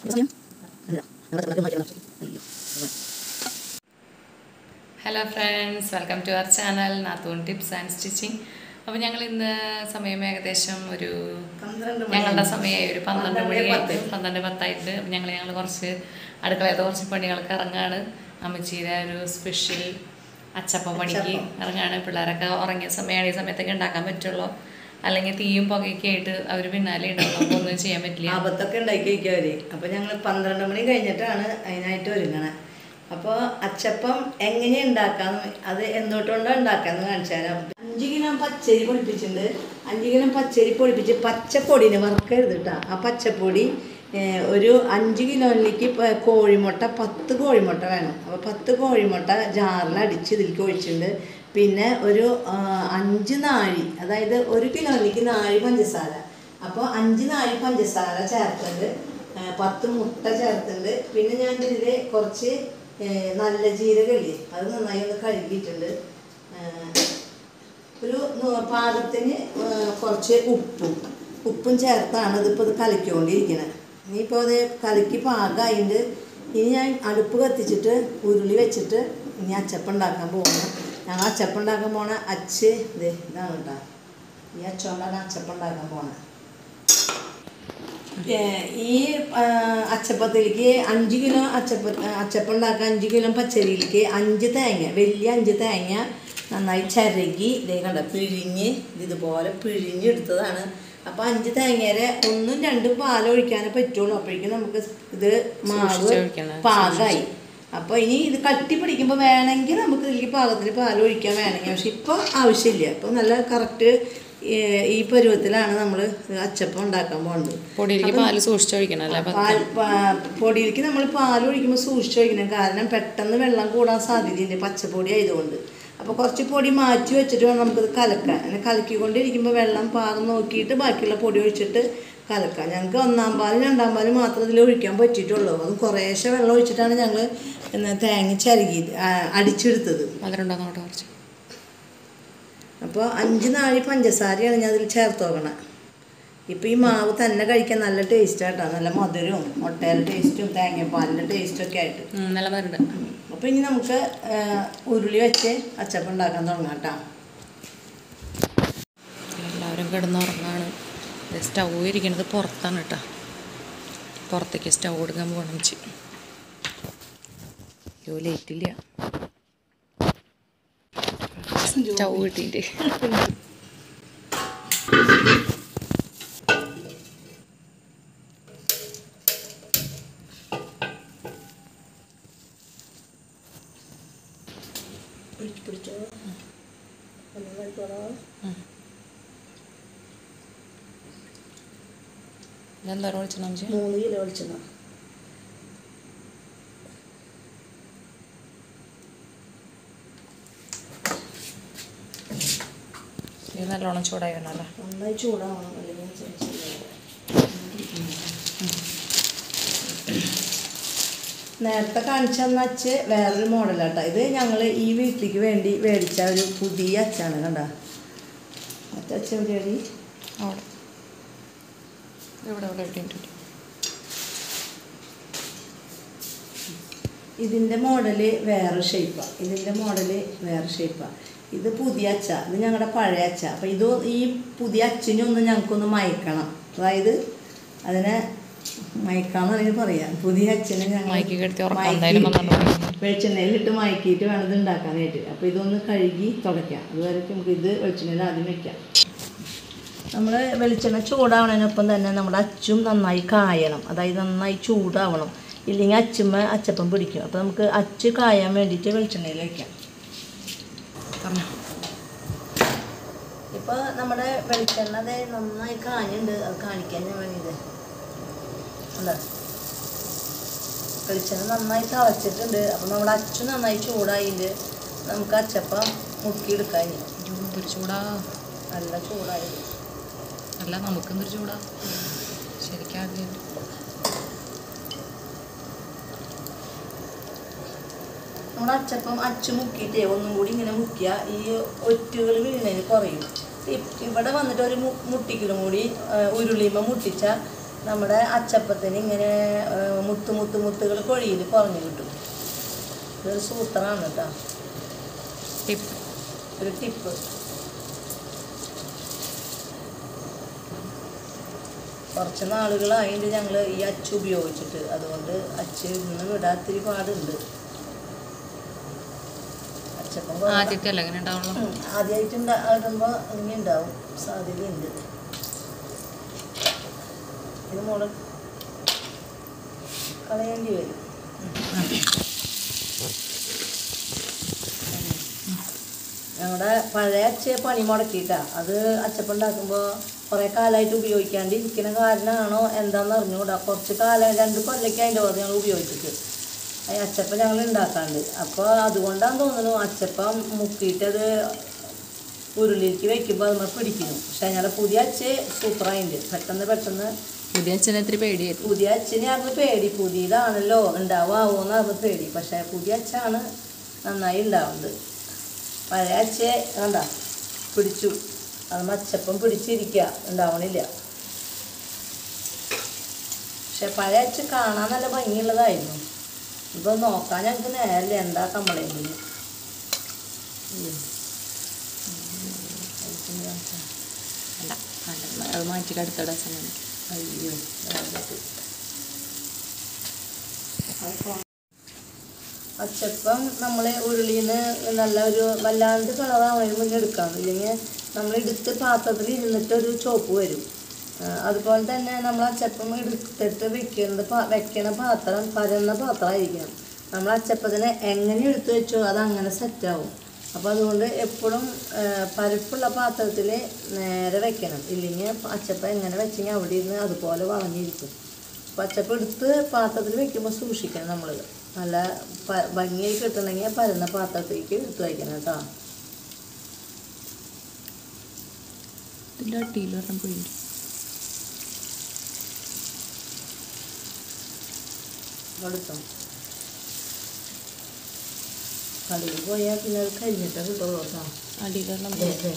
Hello friends welcome to our channel നാത്തൂൺ tips and stitching അപ്പോൾ ഞങ്ങൾ ഇന്ന് സമയം ഏകദേശം ഒരു പന്ത്രണ്ട് മണി. ഞങ്ങളുടെ സമയമായി ഒരു പന്ത്രണ്ട് പന്ത്രണ്ട് മണിയായിട്ട് പത്ത്. പന്ത്രണ്ട് പത്തായിട്ട് ഞങ്ങൾ ഞങ്ങൾ കുറച്ച് അടുക്കളയത്തെ കുറച്ച് പണികൾക്ക് ഇറങ്ങാണ് അമ്മച്ചിയുടെ ഒരു സ്പെഷ്യൽ അച്ചപ്പം പണിക്ക് അച്ചപ്പം. ഇറങ്ങാണ് പിള്ളേരൊക്കെ ഉറങ്ങിയ സമയമാണ് ഈ സമയത്തൊക്കെ ഉണ്ടാക്കാൻ പറ്റുള്ളൂ അല്ലെങ്കിൽ തീയും പുകയൊക്കെ ആയിട്ട് അവർ പിന്നാലെ ഉണ്ടാവും നമുക്ക് ഒന്നും ചെയ്യാൻ പറ്റില്ല ആപത്തൊക്കെ ഉണ്ടാക്കി വയ്ക്കും അവര് അപ്പൊ ഞങ്ങൾ പന്ത്രണ്ട് മണി കഴിഞ്ഞിട്ടാണ് അതിനായിട്ട് ഒരുങ്ങണേ അപ്പോൾ അച്ചപ്പം എങ്ങനെ ഉണ്ടാക്കാന്ന് അത് എന്തുകൊണ്ടോ ഉണ്ടാക്കാന്ന് കാണിച്ചു തരാം അഞ്ച് കിലോ പച്ചരി പൊടിപ്പിച്ചിട്ടുണ്ട് അഞ്ച് കിലോ പച്ചരി പൊടിപ്പിച്ച് പച്ചപ്പൊടിനെ വറുക്കരുത് കേട്ടോ ആ പച്ചപ്പൊടി ഏഹ്, ഒരു അഞ്ച് കിലോയിലേക്ക് പ- കോഴിമുട്ട പത്ത് കോഴിമുട്ട വേണം അപ്പോൾ പത്ത് കോഴിമുട്ട ജാറിൽ അടിച്ച് ഇതിലേക്ക് ഒഴിച്ചിട്ടുണ്ട് പിന്നെ ഒരു ആ, അഞ്ച് നാഴി അതായത് ഒരു കിലോയിലേക്ക് നാഴി പഞ്ചസാര അപ്പോൾ അഞ്ച് നാഴി പഞ്ചസാര ചേർത്തിട്ടുണ്ട് ഏ, പത്ത് മുട്ട ചേർത്തിട്ടുണ്ട് പിന്നെ ഞാൻ ഇതിൽ കുറച്ച് ഏ, നല്ല ജീരകമില്ലേ അത് നന്നായി ഒന്ന് കഴുകിയിട്ടുണ്ട് ഏ, ഒരു നൂ- പാകത്തിന് ഏ, കുറച്ച് ഉപ്പും ഉപ്പും ചേർത്താണ് ഇതിപ്പോൾ ഇത് കലക്കിക്കൊണ്ടിരിക്കുന്നത് ഇനിയിപ്പോൾ അത് കലക്കി പാകമായിട്ട് ഇനി ഞാൻ അടുപ്പ് കത്തിച്ചിട്ട് ഉരുളി വെച്ചിട്ട് ഇനി അച്ചപ്പം ഉണ്ടാക്കാൻ പോകുന്നു ഞങ്ങൾ അച്ചപ്പം ഉണ്ടാക്കാൻ പോണ അച്ച് ഇത് ഇതാണ് കേട്ടോ ഈ അച്ചുകൊണ്ടാണ് അച്ചപ്പം ഉണ്ടാക്കാൻ പോണത് ഏഹ് ഈ ആ, അച്ചപ്പത്തിലേക്ക് അഞ്ച് കിലോ അച്ചപ്പ അച്ചപ്പം ഉണ്ടാക്കാൻ അഞ്ച് കിലോ പച്ചരിയിലേക്ക് അഞ്ച് തേങ്ങ വലിയ അഞ്ച് തേങ്ങ നന്നായി ചിരകി ഇതേ കണ്ട പിഴിഞ്ഞ് ഇതുപോലെ പിഴിഞ്ഞെടുത്തതാണ് അപ്പോൾ അഞ്ച് തേങ്ങയുടെ ഒന്നും രണ്ടും പാലൊഴിക്കാനേ പറ്റുള്ളൂ അപ്പോഴേക്കും നമുക്ക് ഇത് മാവ് സൂക്ഷിച്ചൊഴിക്കണം. പാകമായി അപ്പോൾ ഇനി ഇത് കട്ടി പിടിക്കുമ്പോൾ വേണമെങ്കിൽ നമുക്ക് ഇതിലേക്ക് പാകത്തിന് പാൽ ഒഴിക്കാൻ വേണമെങ്കിൽ പക്ഷെ ഇപ്പോൾ ആവശ്യമില്ല ഇപ്പോൾ നല്ല കറക്റ്റ് ഈ പരുവത്തിലാണ് നമ്മൾ അച്ചപ്പം ഉണ്ടാക്കാൻ പോകുന്നത് പൊടിയിലേക്ക് പാല് സൂക്ഷിച്ചൊഴിക്കണം അല്ലേ അപ്പം പാൽ പാ- പൊടിയിലേക്ക് നമ്മൾ പാൽ ഒഴിക്കുമ്പോൾ സൂക്ഷിച്ച് ഒഴിക്കണം കാരണം പെട്ടെന്ന് വെള്ളം കൂടാൻ സാധ്യതയുണ്ട് പച്ചപ്പൊടി ആയതുകൊണ്ട് അപ്പോൾ കുറച്ച് പൊടി മാറ്റി വെച്ചിട്ട് വേണം നമുക്കിത് കലക്കാൻ അങ്ങനെ കലക്കിക്കൊണ്ടിരിക്കുമ്പോൾ വെള്ളം പാകം നോക്കിയിട്ട് ബാക്കിയുള്ള പൊടി ഒഴിച്ചിട്ട് കലക്കാം ഞങ്ങൾക്ക് ഒന്നാം പാലും രണ്ടാം പാലും മാത്രം ഇതിൽ ഒഴിക്കാൻ പറ്റിയിട്ടുള്ളൂ അതും കുറേശ്ശെ വെള്ളം ഒഴിച്ചിട്ടാണ് ഞങ്ങൾ തേങ്ങ ചരുകി ആ, അടിച്ചെടുത്തത് മധുരം ഉണ്ടാകും അങ്ങോട്ട് കുറച്ച് അപ്പോൾ അഞ്ച് നാഴി പഞ്ചസാരയാണ് ഞാൻ അതിൽ ചേർത്ത് നോക്കണത് ഇപ്പോൾ ഈ മാവ് തന്നെ കഴിക്കാൻ നല്ല ടേസ്റ്റ് ആയിട്ടാ നല്ല മധുരവും മുട്ടയുടെ ടേസ്റ്റും തേങ്ങാപ്പാലിൻ്റെ ടേസ്റ്റും ഒക്കെ ആയിട്ട് ഉം, നല്ല മധുരം അപ്പോൾ ഇനി നമുക്ക് ആ, ഉരുളി വെച്ച് അച്ചപ്പം ഉണ്ടാക്കാൻ തുടങ്ങാം കേട്ടോ എല്ലാവരും കിടന്നുറങ്ങാണ് സ്റ്റൗ ഇരിക്കുന്നത് പുറത്താണ് കേട്ടോ പുറത്തേക്ക് സ്റ്റൗ കൊടുക്കാൻ പോകണം വെച്ച് അയ്യോ ലേറ്റില്ല സ്റ്റൗ കിട്ടിയിട്ട് പിടിച്ച് പിടിച്ചോ ഒന്ന് കഴിക്കോളോ ഇതെന്താ വിളിച്ചു അമ്മച്ചി മൂന്ന് കിലോ വെളിച്ചെണ്ണ ഇത് നല്ലോണം ചൂടായി വേണമല്ലേ നന്നായി ചൂടാവണം അല്ലെങ്കിൽ ശരിയാവില്ല. നേരത്തെ കാണിച്ച തന്ന അച്ച് വേറൊരു മോഡലാട്ടോ ഇത് ഞങ്ങൾ ഈ വീട്ടിലേക്ക് വേണ്ടി മേടിച്ച ഒരു പുതിയ അച്ചാണ് കണ്ട മറ്റേ അച്ഛ എവിടെയാണ് അവിടെ ഇവിടെ ഇവിടെ ഇട്ടിട്ടുണ്ട് ഇതിൻ്റെ മോഡല് വേറെ ഷേപ്പാണ് ഇതിൻ്റെ മോഡല് വേറെ ഷേപ്പാണ് ഇത് പുതിയ അച്ച ഇത് ഞങ്ങളുടെ പഴയ അച്ച അപ്പോൾ ഇത് ഈ പുതിയ അച്ചിനൊന്ന് ഞങ്ങൾക്കൊന്ന് മയക്കണം അതായത് അതിനെ മയക്കാന്ന് അല്ലെങ്കിൽ പറയാം പുതിയ അച്ഛനെ ഞങ്ങൾ മയക്കി കിടത്തി ഉറക്കം എന്തായാലും വന്നോണ്ട് വെളിച്ചെണ്ണയിലിട്ട് മയക്കിയിട്ട് വേണം ഇത് ഉണ്ടാക്കാനായിട്ട് അപ്പോൾ ഇതൊന്ന് കഴുകി തുടയ്ക്കാം അതുവരെ നമുക്ക് ഇത് വെളിച്ചെണ്ണയിൽ ആദ്യം വെക്കാം നമ്മൾ വെളിച്ചെണ്ണ ചൂടാവണതിനൊപ്പം തന്നെ നമ്മുടെ അച്ചും നന്നായി കായണം അതായത് നന്നായി ചൂടാവണം ഇല്ലെങ്കിൽ അച്ചുമ്മ അച്ചപ്പം പിടിക്കും അപ്പോൾ നമുക്ക് അച്ച് കായാൻ വേണ്ടിയിട്ട് വെളിച്ചെണ്ണയിൽ വെക്കാം പറഞ്ഞോ ഇപ്പോൾ നമ്മുടെ വെളിച്ചെണ്ണ ദേ നന്നായി കാഞ്ഞുണ്ട് അത് കാണിക്കാൻ ഞാൻ വേണ്ടിയത് അല്ല വെളിച്ചെണ്ണ നന്നായി തിളച്ചിട്ടുണ്ട് അപ്പോൾ നമ്മുടെ അച്ചു നന്നായി ചൂടായിട്ടുണ്ട് നമുക്ക് അച്ചപ്പം മുക്കിയെടുക്കാൻ ഇനി. അയ്യോ, എന്തൊരു ചൂടാ നല്ല ചൂടായി അല്ല നമുക്ക് എന്തൊരു ചൂടാ ശരിക്കും ആദ്യം നമ്മുടെ അച്ചപ്പം അച്ചു മുക്കിയിട്ടേ ഒന്നും കൂടി ഇങ്ങനെ മുക്കിയ ഈ ഒറ്റുകൾ വീണതിന് കുറയും ഇ- ഇവിടെ വന്നിട്ട് ഒരു മു- മുട്ടിക്കലും കൂടി ഉരുളിയുമ്പോൾ മുട്ടിച്ച നമ്മുടെ അച്ചപ്പത്തിന് ഇങ്ങനെ ഏഹ്, മുത്ത് മുത്ത് മുത്തുകൾ കൊഴിയിൽ കുറഞ്ഞു കിട്ടും ഇതൊരു സൂത്രമാണ് കേട്ടോ ടിപ്പ് ഒരു ടിപ്പ് കുറച്ച് നാളുകളായിട്ട് ഞങ്ങൾ ഈ അച്ച് ഉപയോഗിച്ചിട്ട് അതുകൊണ്ട് അച്ച് ഇന്ന് വിടാത്തിരി പാടുണ്ട് അച്ചപ്പം കുറേ- ആദ്യത്തെ അല്ല എങ്ങനെ ഉണ്ടാവുള്ളൂ ഉം, ആദ്യമായിട്ട് ഇടുമ്പോൾ ഇങ്ങനെ ഉണ്ടാവും സാധ്യതയുണ്ട് ഇത് മോള് കളയേണ്ടി വരും ഞങ്ങളുടെ പഴയ അച്ഛയെ പണി മുടക്കിയിട്ടാ അത് അച്ചപ്പം ഉണ്ടാക്കുമ്പോൾ കുറേ കാലമായിട്ട് ഉപയോഗിക്കാണ്ട് ഇരിക്കുന്ന കാരണമാണോ എന്താണെന്ന് അറിഞ്ഞുകൂടാ കുറച്ച് കാലം രണ്ട് കൊല്ലയ്ക്ക് അതിൻ്റെ പുറത്ത് ഞങ്ങൾ ഉപയോഗിച്ചിട്ട് ഈ അച്ചപ്പം ഞങ്ങൾ ഉണ്ടാക്കാണ്ട് അപ്പോൾ അതുകൊണ്ടാന്ന് തോന്നുന്നു അച്ചപ്പം മുക്കിയിട്ടത് ഉരുളിലേക്ക് വെക്കുമ്പോൾ അത് നമ്മൾ പിടിക്കുന്നു പക്ഷെ ഞങ്ങളുടെ പുതിയ അച്ഛ സൂപ്പറായിട്ടുണ്ട് പെട്ടെന്ന് പെട്ടെന്ന് പുതിയ അച്ഛനെ ഇത്തിരി പേടിയായിരുന്നു പുതിയ അച്ഛനായിരുന്നു പേടി പുതിയതാണല്ലോ ഉണ്ടാവാമോന്നായിരുന്നു പേടി പക്ഷേ പുതിയ അച്ഛനാണ് നന്നായി ഉണ്ടാവുന്നത് പഴയ അച്ഛ കണ്ട പിടിച്ചു അത് മച്ചപ്പം പിടിച്ചിരിക്കുക ഉണ്ടാവണില്ല പക്ഷെ പഴയ അച്ഛ കാണാൻ നല്ല ഭംഗിയുള്ളതായിരുന്നു ഇപ്പോൾ നോക്കാൻ ഞങ്ങൾക്ക് നേരല്ല എന്താ കമ്പളേങ്കിൽ അല്ല അല്ല അത് മാറ്റി അടുത്തിടാൻ സമയം അയ്യോ വേണ്ടത്. അച്ചപ്പം നമ്മൾ ഉരുളിയിൽ നിന്ന് നല്ല ഒരു വല്ലാണ്ട് കളറാവണതിന് മുന്നേ എടുക്കാം ഇല്ലെങ്കിൽ നമ്മൾ എടുത്ത് പാത്രത്തിൽ ഇരുന്നിട്ട് ഒരു ചോപ്പ് വരും ആ, അതുപോലെ തന്നെ നമ്മൾ അച്ചപ്പം എടുത്തിട്ട് വെക്കുന്നത് പാ- വെക്കണ പാത്രം പരന്ന പാത്രമായിരിക്കണം നമ്മൾ അച്ചപ്പത്തിന് എങ്ങനെ എടുത്തു വെച്ചോ അത് അങ്ങനെ സെറ്റാവും അപ്പോൾ അതുകൊണ്ട് എപ്പോഴും പരപ്പുള്ള പാത്രത്തിൽ നേരെ വെക്കണം ഇല്ലെങ്കിൽ അച്ചപ്പം എങ്ങനെ വെച്ചെങ്കിൽ അവിടെ ഇരുന്ന് അതുപോലെ വളഞ്ഞിരിക്കും പച്ചപ്പ് എടുത്ത് പാത്രത്തിൽ വെക്കുമ്പോൾ സൂക്ഷിക്കണം നമ്മൾ നല്ല പ ഭംഗിയായി കിട്ടണമെങ്കിൽ പരന്ന പാത്രത്തിലേക്ക് എടുത്ത് വയ്ക്കണം കേട്ടോ ഇതിൻ്റെ അടിയിൽ പറഞ്ഞ പോയി എടുത്തോ കടയിൽ പോയാൽ പിന്നെ അത് കഴിഞ്ഞിട്ടേ കിട്ടുള്ളൂ കേട്ടോ അടിയിൽ പറഞ്ഞ ദേ, ദേ.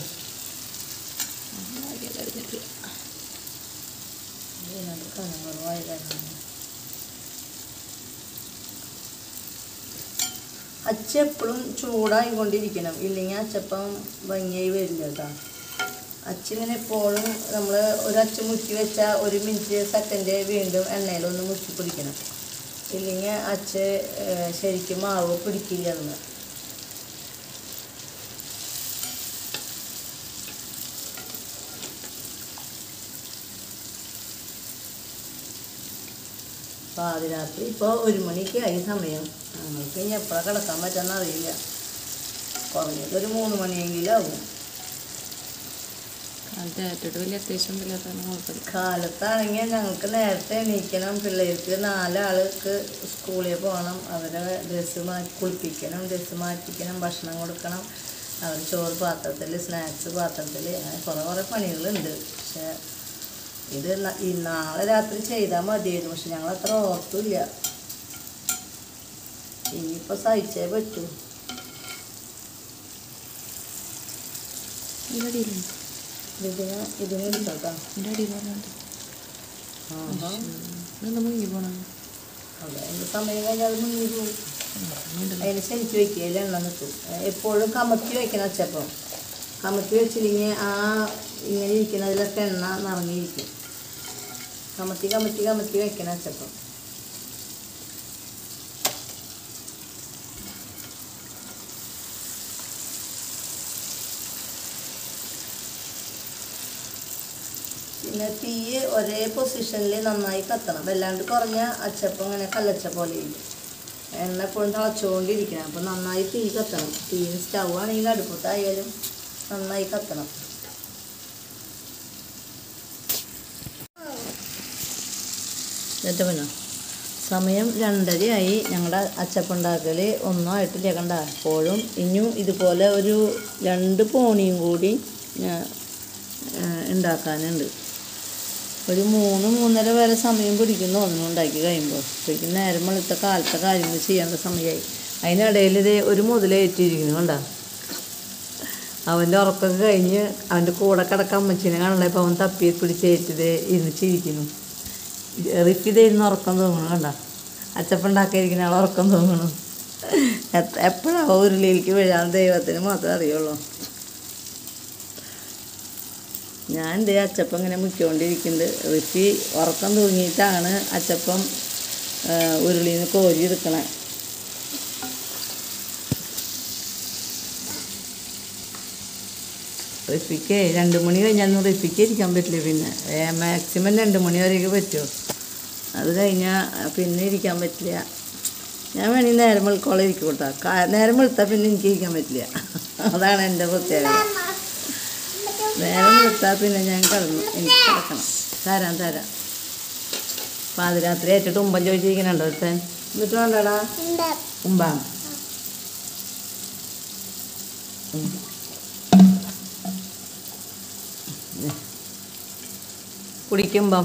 ഇതിനകത്ത് കനം കുറവായി കാരണം അച്ച എപ്പോഴും ചൂടായിക്കൊണ്ടിരിക്കണം ഇല്ലെങ്കിൽ അച്ചപ്പം ഭംഗിയായി വരില്ല കേട്ടോ അച്ചിങ്ങനെ എപ്പോഴും നമ്മൾ ഒരു അച്ച മുക്കി വെച്ചാൽ ഒരു മിനിറ്റ് സെക്കൻഡ് വീണ്ടും എണ്ണയിലൊന്ന് മുക്കി പിടിക്കണം ഇല്ലെങ്കിൽ അച്ച ഏഹ്, ശരിക്കും മാവ് പിടിക്കില്ല എന്ന് പാതിരാത്രി ഇപ്പോൾ ഒരു മണിക്ക് ആയി സമയം ഞങ്ങൾക്ക് ഇനി എപ്പോഴാണ് കിടക്കാൻ പറ്റുമെന്ന് അറിയില്ല കുറഞ്ഞത് ഒരു മൂന്ന് മണിയെങ്കിലും ആകും കാലത്ത് ഏറ്റിട്ട് വലിയ അത്യാവശ്യം ഇല്ലാത്തതാണ് കുഴപ്പമില്ല കാലത്താണെങ്കിൽ ഞങ്ങൾക്ക് നേരത്തെ എണീക്കണം പിള്ളേർക്ക് നാലാൾക്ക് സ്കൂളിൽ പോകണം അവരെ ഡ്രസ്സ് മാറ്റി കുളിപ്പിക്കണം ഡ്രസ്സ് മാറ്റിക്കണം ഭക്ഷണം കൊടുക്കണം അവർ ചോറ് പാത്രത്തിൽ സ്നാക്സ് പാത്രത്തിൽ അങ്ങനെ കുറേ കുറേ പണികളുണ്ട് പക്ഷേ ഇത് ന- ഈ നാളെ രാത്രി ചെയ്താൽ മതിയായിരുന്നു പക്ഷെ ഞങ്ങൾ അത്ര ഓർത്തില്ല ഇനിയിപ്പോൾ സഹിച്ചേ പറ്റൂ ഇതിൻ്റെ അടിയിലുണ്ട് ഇതിന് ഇതിന് എടുത്തോട്ടാ ഇതിൻ്റെ അടിയിൽ പറഞ്ഞിട്ട് ആഹാ ഇതെന്താ മുങ്ങി പോകണം അതെ അതിൻ്റെ സമയം കഴിഞ്ഞാൽ അത് മുങ്ങി പോകും അതിന് ശരിക്ക് വെക്കുകയില്ല എണ്ണ നിൽക്കും എപ്പോഴും കമത്തി വെക്കണം അച്ചപ്പം കമത്തി വെച്ചില്ലെങ്കിൽ ആ ഇങ്ങനെ ഇരിക്കുന്നതിലൊക്കെ എണ്ണ നിറഞ്ഞിരിക്കും കമത്തി കമത്തി കമത്തി വെക്കണം അച്ചപ്പം പിന്നെ തീ ഒരേ പൊസിഷനിൽ നന്നായി കത്തണം വല്ലാണ്ട് കുറഞ്ഞ അച്ചപ്പം ഇങ്ങനെ കല്ലച്ച പോലെ ഇരിക്കും എണ്ണ എപ്പോഴും തിളച്ചുകൊണ്ടിരിക്കണം അപ്പോൾ നന്നായി തീ കത്തണം തീ സ്റ്റൗ ആണെങ്കിൽ അടുപ്പത്തായാലും നന്നായി കത്തണം എന്നിട്ട് പിന്നെ സമയം രണ്ടരയായി ഞങ്ങളുടെ അച്ചപ്പുണ്ടാക്കൽ ഒന്നും ആയിട്ടില്ല കണ്ട അപ്പോഴും ഇനിയും ഇതുപോലെ ഒരു രണ്ട് പോണിയും കൂടി ഞാൻ ഉണ്ടാക്കാനുണ്ട് ഒരു മൂന്ന് മൂന്നര വരെ സമയം പിടിക്കുന്നു ഒന്നും ഉണ്ടാക്കി കഴിയുമ്പോൾ അപ്പോഴേക്കും നേരം വെളുത്ത കാലത്തെ കാര്യങ്ങൾ ചെയ്യേണ്ട സമയമായി അതിനിടയിൽ ഇത് ഒരു മുതലേറ്റിരിക്കുന്നു കണ്ട അവൻ്റെ ഉറക്കമൊക്കെ കഴിഞ്ഞ് അവൻ്റെ കൂടെ കിടക്കാൻ അമ്മച്ചിനെ കാണുള്ള ഇപ്പോൾ അവൻ തപ്പി പിടിച്ചേറ്റത് ഇരുന്ന് ചിരിക്കുന്നു റിപ്പി തരുന്ന ഉറക്കം തോന്നണം കണ്ട അച്ചപ്പുണ്ടാക്കിയിരിക്കുന്ന ആൾ ഉറക്കം തോന്നണം എപ്പോഴാണ് ഉരുളിയിലേക്ക് വീഴാൻ ദൈവത്തിന് മാത്രമേ അറിയുള്ളൂ ഞാൻ എൻ്റെ അച്ചപ്പം ഇങ്ങനെ മുക്കിക്കൊണ്ടിരിക്കുന്നുണ്ട് റിപ്പി ഉറക്കം തൂങ്ങിയിട്ടാണ് അച്ചപ്പം ആ, ഉരുളിയിൽ നിന്ന് കോരി എടുക്കണേ റിപ്പിക്ക് രണ്ട് മണി കഴിഞ്ഞാൽ റിപ്പിക്ക് ഇരിക്കാൻ പറ്റില്ല പിന്നെ മാക്സിമം രണ്ട് മണി വരെയൊക്കെ പറ്റുമോ അത് കഴിഞ്ഞാൽ പിന്നെ ഇരിക്കാൻ പറ്റില്ല ഞാൻ വേണമെങ്കിൽ നേരം വെളുക്കോളം ഇരിക്കും കേട്ടോ കാ- നേരം വെളുത്താൽ പിന്നെ എനിക്ക് ഇരിക്കാൻ പറ്റില്ല അതാണ് എൻ്റെ പ്രത്യേകത നേരം വെളുത്താൽ പിന്നെ ഞാൻ കിടന്നു എനിക്ക് കിടക്കണം തരാം തരാം പാതിരാത്രി ആയിട്ടിട്ട് ഉമ്പം ചോദിച്ചിരിക്കണുണ്ടോ ഒരുത്തൻ എന്നിട്ട് വേണ്ടടാ ഉമ്പാ ഉം. കുടിക്കുമ്പം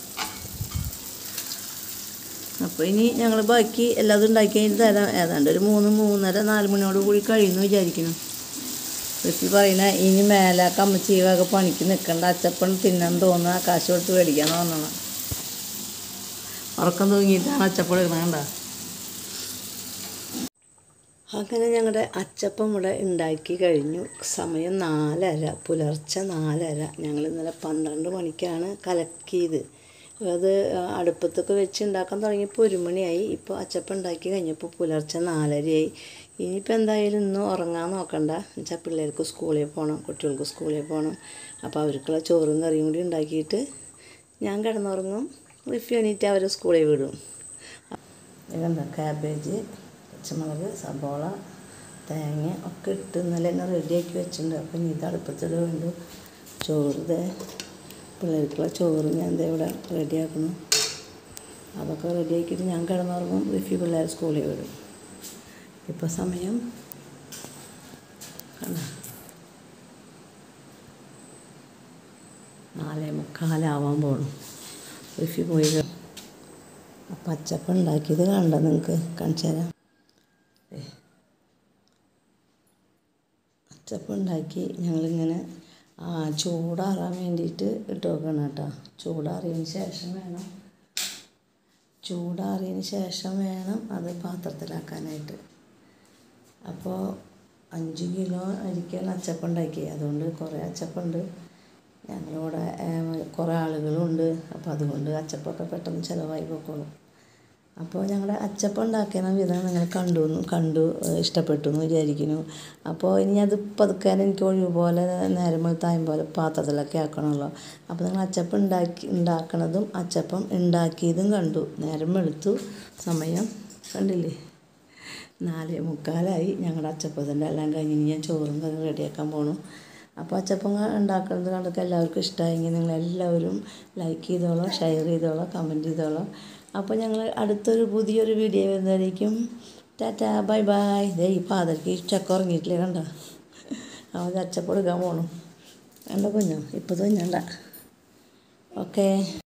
അപ്പോൾ ഇനി ഞങ്ങൾ ബാക്കി എല്ലാതും ഉണ്ടാക്കി കഴിഞ്ഞ് തരാം ഏതാണ്ട് ഒരു മൂന്ന് മൂന്നര നാല് മണിയോട് കൂടി കഴിയുമെന്ന് വിചാരിക്കുന്നു കൃഷി പറയുന്ന ഇനി മേലെ കമ്മച്ചി വക പണിക്ക് നിൽക്കണ്ട അച്ചപ്പൻ തിന്നാൻ തോന്നുക കാശ് കൊടുത്ത് മേടിക്കാന്ന് പറഞ്ഞോളാം ഉറക്കം തൂങ്ങിയിട്ടാണ് അച്ചപ്പൻ ഇടുന്നത് അങ്ങനെ ഞങ്ങളുടെ അച്ചപ്പം ഇവിടെ ഉണ്ടാക്കി കഴിഞ്ഞു സമയം നാലര പുലർച്ചെ നാലര ഞങ്ങൾ ഇന്നലെ പന്ത്രണ്ട് മണിക്കാണ് കലക്കിയത് അത് അടുപ്പത്തൊക്കെ വെച്ച് ഉണ്ടാക്കാൻ തുടങ്ങിയപ്പോൾ ഒരു മണിയായി ഇപ്പോൾ അച്ചപ്പം ഉണ്ടാക്കി കഴിഞ്ഞപ്പോൾ പുലർച്ചെ നാലരയായി ഇനിയിപ്പോൾ എന്തായാലും ഇന്ന് ഉറങ്ങാൻ നോക്കണ്ട എന്നുവെച്ചാൽ പിള്ളേർക്ക് സ്കൂളിൽ പോകണം കുട്ടികൾക്ക് സ്കൂളിൽ പോകണം അപ്പോൾ അവർക്കുള്ള ചോറും കറിയും കൂടി ഉണ്ടാക്കിയിട്ട് ഞാൻ കിടന്നുറങ്ങും റിഫ്യൂ എണീറ്റ് അവരെ സ്കൂളിൽ വിടും ഇതെന്താ ക്യാബേജ് പച്ചമുളക് സബോള തേങ്ങ ഒക്കെ ഇട്ട് ഇന്നലെ തന്നെ റെഡിയാക്കി വെച്ചിട്ടുണ്ട് അപ്പം ഇനി ഇത് അടുപ്പത്തിട വേണ്ടു ചോറ് ദേ പിള്ളേർക്കുള്ള ചോറ് ഞാൻ ദേ ഇവിടെ റെഡിയാക്കുന്നു അതൊക്കെ റെഡിയാക്കിയിട്ട് ഞാൻ കിടന്നുറങ്ങും റിഫി പിള്ളേർ സ്കൂളിൽ വിടും ഇപ്പോൾ സമയം കണ്ടോ നാലേ മുക്കാലാവാൻ പോകണം റിഫി പോയി കഴി- അപ്പം അച്ചപ്പം ഉണ്ടാക്കിയത് കണ്ട നിങ്ങൾക്ക് കാണിച്ചു തരാം ദേ. അച്ചപ്പം ഉണ്ടാക്കി ഞങ്ങളിങ്ങനെ ആ ചൂടാറാൻ വേണ്ടിയിട്ട് ഇട്ട് വെക്കണം കേട്ടോ ചൂടാറിയതിന് ശേഷം വേണം ചൂടാറിയതിന് ശേഷം വേണം അത് പാത്രത്തിലാക്കാനായിട്ട് അപ്പോൾ അഞ്ച് കിലോ അരിക്കാണ് അച്ചപ്പം ഉണ്ടാക്കിയത് അതുകൊണ്ട് കുറേ അച്ചപ്പമുണ്ട് ഞങ്ങളിവിടെ ഏം, കുറേ ആളുകളുണ്ട് അപ്പോൾ അതുകൊണ്ട് അച്ചപ്പമൊക്കെ പെട്ടെന്ന് ചിലവായി പോയിക്കോളും അപ്പോൾ ഞങ്ങളുടെ അച്ചപ്പം ഉണ്ടാക്കുന്ന വിധം നിങ്ങൾ കണ്ടു എന്ന് കണ്ടു ഏഹ് ഇഷ്ടപ്പെട്ടു എന്ന് വിചാരിക്കുന്നു അപ്പോൾ ഇനി അത് പതുക്കാൻ എനിക്ക് ഒഴിവ് പോലെ നേരം വെളുത്തായും പോലെ പാത്രത്തിലൊക്കെ ആക്കണമല്ലോ അപ്പോൾ നിങ്ങൾ അച്ചപ്പം ഉണ്ടാക്കി ഉണ്ടാക്കണതും അച്ചപ്പം ഉണ്ടാക്കിയതും കണ്ടു നേരം വെളുത്തു സമയം കണ്ടില്ലേ നാലേ മുക്കാലായി ഞങ്ങളുടെ അച്ചപ്പത്തിൻ്റെ എല്ലാം കഴിഞ്ഞ് ഇനി ഞാൻ ചോറും കറി റെഡിയാക്കാൻ പോണു അപ്പോൾ അച്ചപ്പം ഉണ്ടാക്കുന്നത് കണ്ടൊക്കെ എല്ലാവർക്കും ഇഷ്ടമായെങ്കിൽ നിങ്ങൾ എല്ലാവരും ലൈക്ക് ചെയ്തോളോ ഷെയർ ചെയ്തോളോ കമൻറ്റ് ചെയ്തോളോ അപ്പോൾ ഞങ്ങൾ അടുത്തൊരു പുതിയൊരു വീഡിയോ വരുന്നതായിരിക്കും ടാറ്റാ ബൈ ബൈ ദേ ഈ പാതർക്ക് ഈ ചക്ക ഉറങ്ങിയിട്ടില്ലേ കണ്ട അവൻ അച്ചപ്പം എടുക്കാൻ പോണു കണ്ട കുഞ്ഞോ ഇപ്പോൾ തന്നെയണ്ട ഓക്കേ